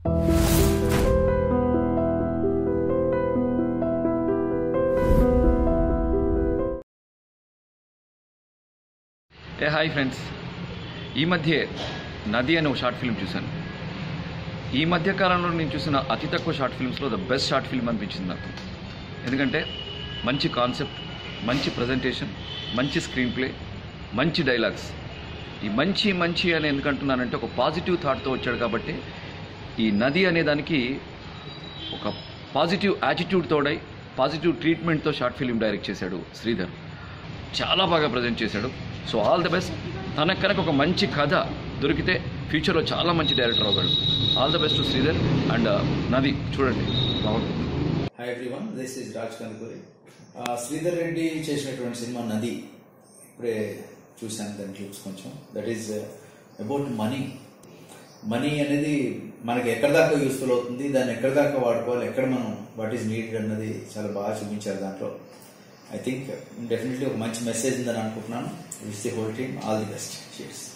ఏ hi friends ఈ మధ్య నది అనే ఒక షార్ట్ ఫిల్మ్ చూశాను ఈ మధ్య కాలంలో నేను చూసిన అతి తక్కువ షార్ట్ ఫిల్మ్స్లో ద బెస్ట్ షార్ట్ ఫిల్మ్ అనిపించింది నాకు ఎందుకంటే మంచి కాన్సెప్ట్ మంచి ప్రజెంటేషన్ మంచి స్క్రీన్ ప్లే మంచి డైలాగ్స్ ఈ మంచి మంచి అని ఎందుకంటున్నానంటే ఒక పాజిటివ్ థాట్తో వచ్చాడు కాబట్టి ఈ నది అనే దానికి ఒక పాజిటివ్ యాటిట్యూడ్ తోడై పాజిటివ్ ట్రీట్మెంట్తో షార్ట్ ఫిల్మ్ డైరెక్ట్ చేశాడు శ్రీధర్ చాలా బాగా ప్రజెంట్ చేశాడు సో ఆల్ ద బెస్ట్ తనకు కనుక ఒక మంచి కథ దొరికితే ఫ్యూచర్లో చాలా మంచి డైరెక్టర్ అవ్వగలడు all the best Sridhar and Nadi చూడండి బాగుంటుంది hi everyone this is Raj Kandukuri ఆ, శ్రీధర్ రెడ్డి చేసినటువంటి సినిమా నది ఇప్పుడే చూశాను దాని క్లిప్స్ కొంచెం that is about money money అనేది మనకి ఎక్కడ దాకా యూస్ఫుల్ అవుతుంది దాన్ని ఎక్కడ దాకా వాడుకోవాలి ఎక్కడ మనం వాట్ ఈస్ నీడెడ్ అన్నది చాలా బాగా చూపించారు దాంట్లో ఐ థింక్ డెఫినెట్లీ ఒక మంచి మెసేజ్ ఉందని అనుకుంటున్నాను wish the whole team all the best sheets